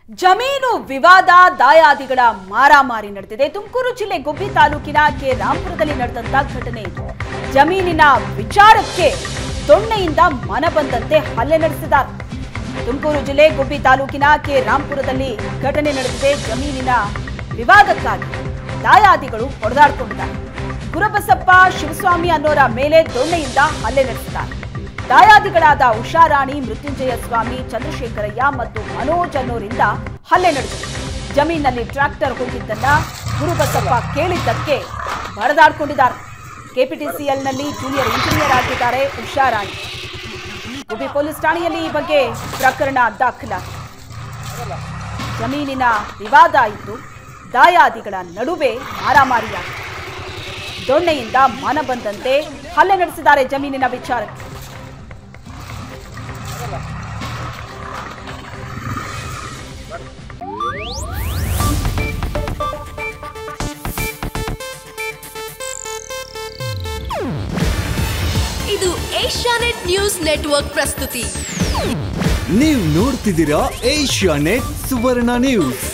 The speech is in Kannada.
ಜಮೀನು ವಿವಾದ ದಾಯಾದಿಗಳ ಮಾರಾಮಾರಿ ನಡೆದಿದೆ ತುಮಕೂರು ಜಿಲ್ಲೆ ಗುಬ್ಬಿ ತಾಲೂಕಿನ ಕೆ ರಾಂಪುರದಲ್ಲಿ ನಡೆದಂತ ಘಟನೆ ಇದು ಜಮೀನಿನ ವಿಚಾರಕ್ಕೆ ದೊಣ್ಣೆಯಿಂದ ಮನ ಬಂದಂತೆ ಹಲ್ಲೆ ನಡೆಸಿದ್ದಾರೆ ತುಮಕೂರು ಜಿಲ್ಲೆ ಗುಬ್ಬಿ ತಾಲೂಕಿನ ಕೆ ರಾಂಪುರದಲ್ಲಿ ಘಟನೆ ನಡೆದಿದೆ ಜಮೀನಿನ ವಿವಾದಕ್ಕಾಗಿ ದಾಯಾದಿಗಳು ಹೊಡೆದಾಡಿಕೊಂಡಿದ್ದಾರೆ ಗುರಬಸಪ್ಪ ಶಿವಸ್ವಾಮಿ ಅನ್ನೋರ ಮೇಲೆ ದೊಣ್ಣೆಯಿಂದ ಹಲ್ಲೆ ನಡೆಸಿದ್ದಾರೆ ದಾಯಾದಿಗಳಾದ ಉಷಾರಾಣಿ ಮೃತ್ಯುಂಜಯ ಸ್ವಾಮಿ ಚಂದ್ರಶೇಖರಯ್ಯ ಮತ್ತು ಮನೋಜ್ ಅನ್ನೋರಿಂದ ಹಲ್ಲೆ ನಡೆದಿದೆ ಜಮೀನಲ್ಲಿ ಟ್ರ್ಯಾಕ್ಟರ್ ಹೋಗಿದ್ದನ್ನ ಗುರುಬಸಪ್ಪ ಕೇಳಿದ್ದಕ್ಕೆ ಬಡದಾಡ್ಕೊಂಡಿದ್ದಾರೆ ಕೆಪಿಟಿಸಿಎಲ್ನಲ್ಲಿ ಜೂನಿಯರ್ ಇಂಜಿನಿಯರ್ ಆಗಿದ್ದಾರೆ ಉಷಾರಾಣಿ ಗುಬ್ಬಿ ಪೊಲೀಸ್ ಠಾಣೆಯಲ್ಲಿ ಈ ಬಗ್ಗೆ ಪ್ರಕರಣ ದಾಖಲಾಗಿದೆ ಜಮೀನಿನ ವಿವಾದ ಇದ್ದು ದಾಯಾದಿಗಳ ನಡುವೆ ಮಾರಾಮಾರಿಯಾಗಿದೆ ದೊಣ್ಣೆಯಿಂದ ಮನ ಬಂದಂತೆ ಹಲ್ಲೆ ನಡೆಸಿದ್ದಾರೆ ಜಮೀನಿನ ವಿಚಾರಕ್ಕೆ ಇದು ಏಷ್ಯಾನೆಟ್ ನ್ಯೂಸ್ ನೆಟ್ವರ್ಕ್ ಪ್ರಸ್ತುತಿ ನೀವು ನೋಡ್ತಿದ್ದೀರಾ ಏಷ್ಯಾ ನೆಟ್ ಸುವರ್ಣ ನ್ಯೂಸ್